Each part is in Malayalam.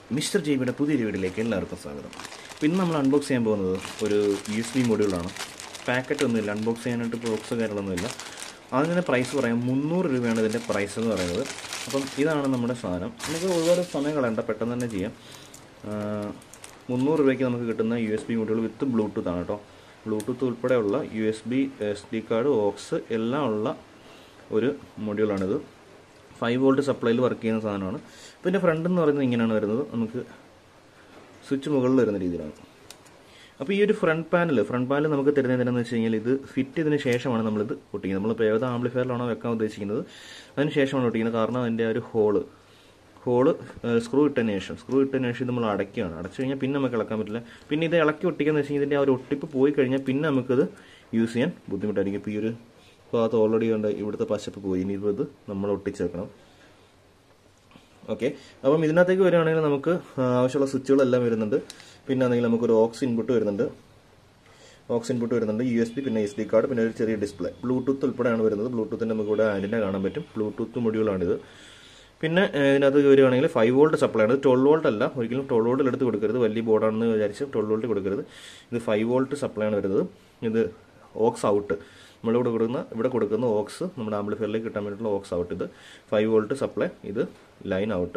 മിസ്റ്റർ ജെബിയുടെ പുതിയൊരു വീഡിയോയിലേക്ക് എല്ലാവർക്കും സ്വാഗതം അപ്പോൾ ഇന്ന് നമ്മൾ അൺബോക്സ് ചെയ്യാൻ പോകുന്നത് ഒരു യു എസ് ബി മൊഡ്യൂളാണ് പാക്കറ്റ് ഒന്നുമില്ല അൺബോക്സ് ചെയ്യാനായിട്ട് ബോക്സ് കാര്യങ്ങളൊന്നുമില്ല അതിൻ്റെ പ്രൈസ് പറയാം മുന്നൂറ് രൂപയാണ് ഇതിൻ്റെ പ്രൈസ് എന്ന് പറയുന്നത് അപ്പം ഇതാണ് നമ്മുടെ സാധനം നമുക്ക് ഒരുപാട് സമയം കളയണ്ട പെട്ടെന്ന് തന്നെ ചെയ്യാം ആ, മുന്നൂറ് രൂപയ്ക്ക് നമുക്ക് കിട്ടുന്ന U S B module with Bluetooth ആണ് കേട്ടോ ബ്ലൂടൂത്ത് ഉൾപ്പെടെയുള്ള U S B S D card aux എല്ലാം ഉള്ള ഒരു മൊഡ്യൂളാണിത് ഫൈവ് വോൾട്ട് സപ്ലൈയിൽ വർക്ക് ചെയ്യുന്ന സാധനമാണ് പിന്നെ ഫ്രണ്ട് എന്ന് പറയുന്നത് ഇങ്ങനെയാണ് വരുന്നത് നമുക്ക് സ്വിച്ച് മുകളിൽ വരുന്ന രീതിയിലാണ് അപ്പോൾ ഈ ഒരു ഫ്രണ്ട് പാനൽ ഫ്രണ്ട് പാനൽ നമുക്ക് തരുന്നത് എന്തിനാന്ന് വെച്ച് കഴിഞ്ഞാൽ ഇത് ഫിറ്റ് ചെയ്തതിന് ശേഷമാണ് നമ്മളിത് ഒട്ടിക്കുന്നത് നമ്മളിപ്പോൾ ഏത് ആംപ്ലിഫയറിലാണോ വെക്കാൻ ഉദ്ദേശിക്കുന്നത് അതിന് ശേഷമാണ് ഒട്ടിക്കുന്നത് കാരണം അതിൻ്റെ ആ ഒരു ഹോള് ഹോള് സ്ക്രൂ ഇട്ടതിന് ശേഷം സ്ക്രൂ ഇട്ടതിന് ശേഷം ഇത് നമ്മൾ അടയ്ക്കുകയാണ് അടച്ചു കഴിഞ്ഞാൽ പിന്നെ നമുക്ക് ഇളക്കാൻ പറ്റില്ല പിന്നെ ഇത് ഇളക്കി ഒട്ടിക്കാന്ന് വെച്ച് കഴിഞ്ഞാൽ ഇതിൻ്റെ ആ ഒരു ഒട്ടിപ്പ് പോയി കഴിഞ്ഞാൽ പിന്നെ നമുക്കത് യൂസ് ചെയ്യാൻ ബുദ്ധിമുട്ടായിരിക്കും ഇപ്പോൾ ഈ ഒരു ഭാഗത്ത് ഓൾറെഡി ഉണ്ട് ഇവിടുത്തെ പശപ്പ് പോയി ഇനി ഇത് നമ്മൾ ഒട്ടിച്ചേക്കണം ഓക്കെ അപ്പം ഇതിനകത്തേക്ക് വരികയാണെങ്കിൽ നമുക്ക് ആവശ്യമുള്ള സ്വിച്ചുകളെല്ലാം വരുന്നുണ്ട് പിന്നെ ആണെങ്കിൽ നമുക്കൊരു ഓക്സ് ഇൻപുട്ട് വരുന്നുണ്ട് ഓക്സ് ഇൻപുട്ട് വരുന്നുണ്ട് യു എസ് ബി പിന്നെ എസ് ഡി കാർഡ് പിന്നെ ഒരു ചെറിയ ഡിസ്പ്ലേ ബ്ലൂടൂത്ത് ഉൾപ്പെടെയാണ് വരുന്നത് ബ്ലൂടൂത്തിൻ്റെ നമുക്ക് ഇവിടെ ആൻറ്റിന കാണാൻ പറ്റും ബ്ലൂടൂത്ത് മൊഡ്യൂളാണിത് പിന്നെ ഏഹ്, ഇതിനകത്ത് വരികയാണെങ്കിൽ ഫൈവ് വോൾട്ട് സപ്ലൈ ആണ് ട്വൽവ് വോൾട്ട് അല്ല ഒരിക്കലും ട്വൽവ് വോൾട്ടിൽ എടുത്ത് കൊടുക്കരുത് വലിയ ബോർഡാണെന്ന് വിചാരിച്ച് ട്വൽവ് വോൾട്ട് കൊടുക്കരുത് ഇത് ഫൈവ് വോൾട്ട് സപ്ലൈ ആണ് വരുന്നത് ഇത് ഓക്സ് ഔട്ട് നമ്മളിവിടെ കൊടുക്കുന്ന ഇവിടെ കൊടുക്കുന്ന ഓക്സ് നമ്മുടെ ആംപ്ലിഫയറിലേക്ക് കിട്ടാൻ വേണ്ടിയിട്ടുള്ള ഓക്സ് ഔട്ട് ഇത് ഫൈവ് വോൾട്ട് സപ്ലൈ ഇത് line out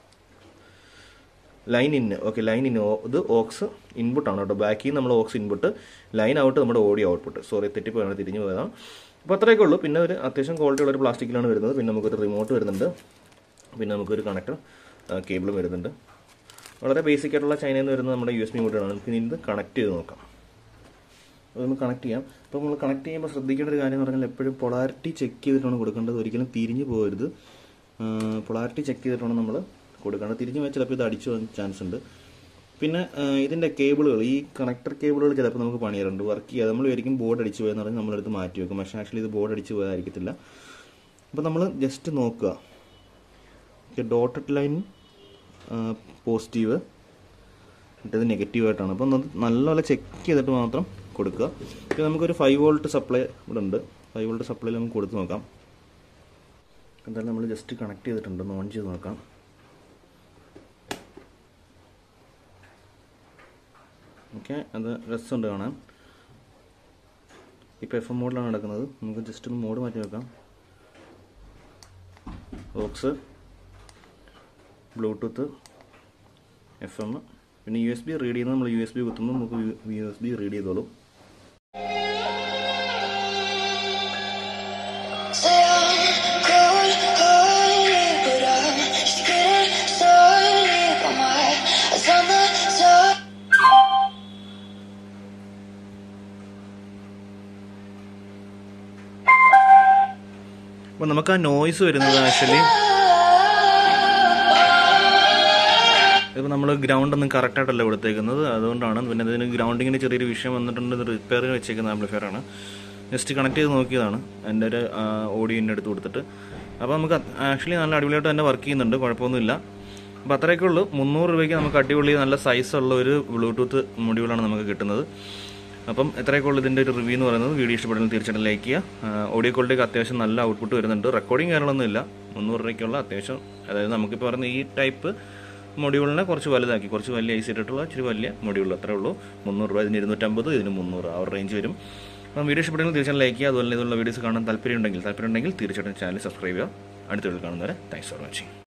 line in okay line in ഇത് ഓക്സ് ഇൻപുട്ട് ആണ് കേട്ടോ ബാക്കിൽ നമ്മൾ ഓക്സ് ഇൻപുട്ട് ലൈൻ ഔട്ട് നമ്മുടെ ഓഡിയോ ഔട്ട്പുട്ട് സോറി തെറ്റിപ്പോയാണ് തിരിഞ്ഞു പോയതാണ് അപ്പോൾ അത്രയൊക്കെ ഉള്ളൂ പിന്നെ ഒരു അത്യാവശ്യം ക്വാളിറ്റി ഉള്ള ഒരു പ്ലാസ്റ്റിക്കിലാണ് വരുന്നത് പിന്നെ നമുക്കൊരു റിമോട്ട് വരുന്നുണ്ട് പിന്നെ നമുക്കൊരു കണക്ടർ കേബിളും വരുന്നുണ്ട് വളരെ ബേസിക് ആയിട്ടുള്ള ചൈനയിൽ നിന്ന് വരുന്ന നമ്മുടെ യു എസ് ബി മോഡാണ് നമുക്ക് ഇനി ഇത് കണക്ട് ചെയ്ത് നോക്കാം അത് നമുക്ക് കണക്ട് ചെയ്യാം അപ്പോൾ നമ്മൾ കണക്ട് ചെയ്യുമ്പോൾ ശ്രദ്ധിക്കേണ്ട ഒരു കാര്യം എന്ന് പറഞ്ഞാൽ എപ്പോഴും പൊളാരിറ്റി ചെക്ക് ചെയ്തിട്ടാണ് കൊടുക്കേണ്ടത് ഒരിക്കലും തിരിഞ്ഞു പോകരുത് പൊളാരിറ്റി ചെക്ക് ചെയ്തിട്ടാണ് നമ്മൾ കൊടുക്കേണ്ടത് തിരിഞ്ഞു പോയാൽ ചിലപ്പോൾ ഇത് അടിച്ചു പോകാൻ ചാൻസ് ഉണ്ട് പിന്നെ ആ, ഇതിൻ്റെ കേബിളുകൾ ഈ കണക്ടർ കേബിളുകൾ ചിലപ്പോൾ നമുക്ക് പണിയാറുണ്ട് വർക്ക് ചെയ്യാതെ നമ്മൾ ഒരിക്കലും ബോർഡ് അടിച്ചു പോയെന്ന് പറഞ്ഞാൽ നമ്മളെടുത്ത് മാറ്റി വെക്കും പക്ഷേ ആക്ച്വലി ഇത് ബോർഡ് അടിച്ചു പോയതായിരിക്കത്തില്ല അപ്പോൾ നമ്മൾ ജസ്റ്റ് നോക്കുക ഡോട്ടഡ് ലൈൻ പോസിറ്റീവ് മറ്റേത് നെഗറ്റീവ് ആയിട്ടാണ് അപ്പം അത് നല്ലപോലെ ചെക്ക് ചെയ്തിട്ട് മാത്രം കൊടുക്കുക പിന്നെ നമുക്കൊരു ഫൈവ് വോൾട്ട് സപ്ലൈ ഇവിടെ ഉണ്ട് ഫൈവ് വോൾട്ട് സപ്ലൈ നമുക്ക് കൊടുത്ത് നോക്കാം എന്തായാലും നമ്മൾ ജസ്റ്റ് കണക്ട് ചെയ്തിട്ടുണ്ട് ഒന്ന് ഓൺ ചെയ്ത് നോക്കാം ഓക്കെ അത് രസമുണ്ട് കാണാൻ ഇപ്പോൾ എഫ് എം മോഡിലാണ് നടക്കുന്നത് നമുക്ക് ജസ്റ്റ് ഒന്ന് മോഡ് മാറ്റി വെക്കാം ഓക്സ് ബ്ലൂടൂത്ത് എഫ് എം പിന്നെ യു എസ് ബി റീഡ് ചെയ്യുന്നത് നമ്മൾ യു എസ് ബി കുത്തുമ്പോൾ നമുക്ക് യു എസ് ബി റീഡ് ചെയ്തോളും Say I'm cold, hearted, but I'm just getting started. Got my eyes on the top. അപ്പോൾ നമുക്ക് ആ നോയ്സ് വരുന്നത് ആക്ച്വലി ഇപ്പോൾ നമ്മൾ ഗ്രൗണ്ട് ഒന്നും കറക്റ്റായിട്ടല്ല കൊടുത്തേക്കുന്നത് അതുകൊണ്ടാണ് പിന്നെ ഇതിന് ഗ്രൗണ്ടിങ്ങിന് ചെറിയൊരു വിഷയം വന്നിട്ടുണ്ട് ഇത് റിപ്പയറിന് വെച്ചേക്കുന്ന ആംപ്ലിഫയർ ആണ് ജസ്റ്റ് കണക്ട് ചെയ്ത് നോക്കിയതാണ് എൻ്റെ ഒരു ഓഡിയോൻ്റെ അടുത്ത് കൊടുത്തിട്ട് അപ്പോൾ നമുക്ക് ആക്ച്വലി നല്ല അടിപൊളിയായിട്ട് തന്നെ വർക്ക് ചെയ്യുന്നുണ്ട് കുഴപ്പമൊന്നുമില്ല അപ്പോൾ അത്രയൊക്കെ ഉള്ളൂ മുന്നൂറ് രൂപയ്ക്ക് നമുക്ക് അടിപൊളി നല്ല സൈസുള്ള ഒരു ബ്ലൂടൂത്ത് മൊഡ്യൂളാണ് നമുക്ക് കിട്ടുന്നത് അപ്പം എത്രയൊക്കെ ഉള്ളൂ ഇതിൻ്റെ ഒരു റിവ്യൂ എന്ന് പറയുന്നത് വീഡിയോ ഇഷ്ടപ്പെടുന്നത് തീർച്ചയായിട്ടും ലൈക്ക് ചെയ്യുക ഓഡിയോ ക്വാളിറ്റിക്ക് അത്യാവശ്യം നല്ല ഔട്ട്പുട്ട് വരുന്നുണ്ട് റെക്കോർഡിംഗ് കാര്യങ്ങളൊന്നും ഇല്ല മുന്നൂറ് രൂപയ്ക്കുള്ള അത്യാവശ്യം അതായത് നമുക്കിപ്പോൾ പറയുന്ന ഈ ടൈപ്പ് മൊഡ്യൂളിനെ കുറച്ച് വലുതാക്കി കുറച്ച് വലിയ ഐസ് ഇട്ടിട്ടുള്ള ഇച്ചിരി വലിയ മൊഡ്യൂൾ അത്രേ ഉള്ളൂ മുന്നൂറ് രൂപ ഇതിന് ഇരുന്നൂറ്റമ്പത് ഇതിന് മുന്നൂറ് ആ ഒരു റേഞ്ച് വരും അപ്പം വീഡിയോ ഇഷ്ടപ്പെടുന്നത് തീർച്ചയായും ലൈക്ക് ചെയ്യുക അതുപോലെ ഇതുള്ള വീഡിയോസ് കാണാൻ താല്പര്യം ഉണ്ടെങ്കിൽ താല്പര്യം ഉണ്ടെങ്കിൽ തീർച്ചയായിട്ടും ചാനൽ സബ്സ്ക്രൈബ് ചെയ്യുക അടുത്ത വീഡിയോ കാണുന്നവരെ താങ്ക്സ് ഫോർ വാച്ചിങ്